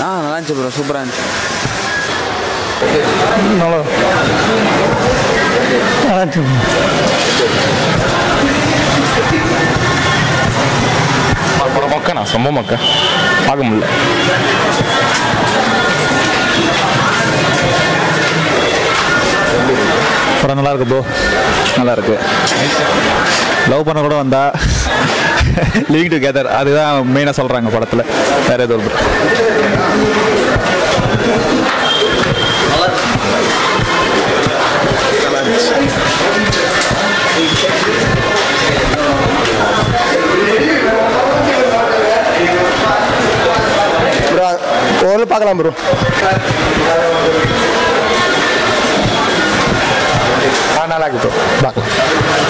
ஆ நல்லா இருந்துச்சு ப்ரோ சூப்பராக இருந்துச்சு நல்லா நல்லா இருந்துச்சு படம் மக்கண்ணா செம்ம மக்க பார்க்க முடியல படம் நல்லா இருக்கு ப்ரோ நல்லா இருக்கு லவ் பண்ண கூட வந்தா லிவிங் டுகெதர் அதுதான் மெயினாக சொல்கிறாங்க படத்தில் வேற எதுவும் இல்லை ப்ரோ ஒரு பார்க்கலாம் ப்ரோ நல்லா இருக்கு ப்ரோ பார்க்கலாம்